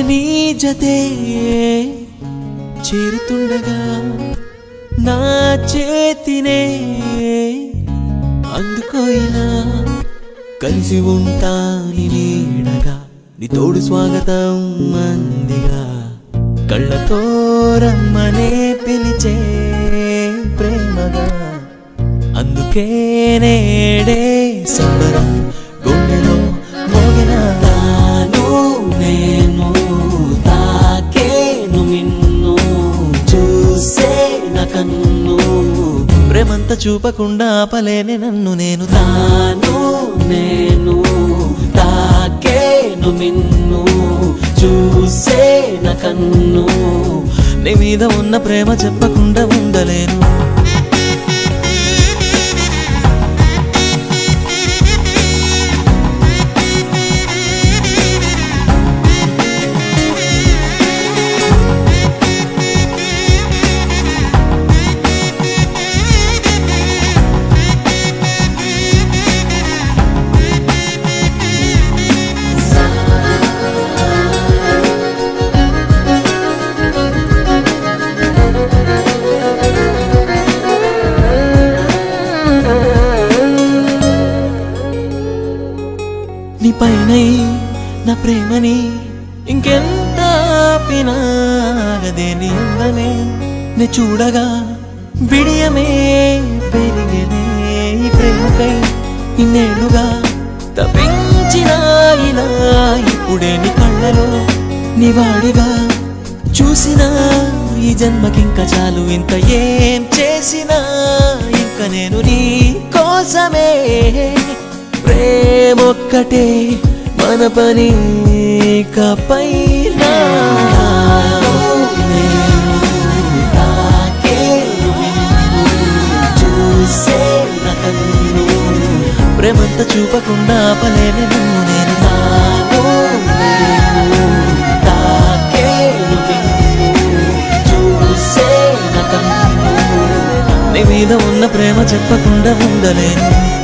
నీ జతే చేరుతుండగా నా చేతినే అందుకోయినా కలిసి ఉంటాని నీడగా నీ తోడు స్వాగతం మందిగా కళ్ళతో రమ్మనే పిలిచే ప్రేమగా అందుకే నేడే సంబరం గుండెలో మోగిన తాను నేను తాకేను మిన్ను చూసే నా కన్ను ప్రేమంత చూపకుండా ఆపలేని నన్ను నేను తాను నేను తాకేను మిన్ను చూసే నా కన్ను నీ మీద ఉన్న ప్రేమ చెప్పకుండా ఉండలేను నీ పైనై నా ప్రేమని ఇంకెంత ఆపినాగదే నీ అందమే నే చూడగా బిడియమే పెరిగనే ఈ ప్రేమకై ఇన్నేళ్ళుగా తప్పించిన ఇలా ఇప్పుడే నీ కళ్ళలో నీ వాడిగా చూసినా ఈ జన్మకింక చాలు ఇంత ఏం చేసినా ఇంక నేను నీ కోసమే ప్రేమొక్కటే మన పని పైన ప్రేమంత చూపకుండా ఆపలేని నన్ను నేను తాను నేను తాకేను నిన్ను చూసే నా కన్ను నీ మీద ఉన్న ప్రేమ చెప్పకుండా ఉండలేను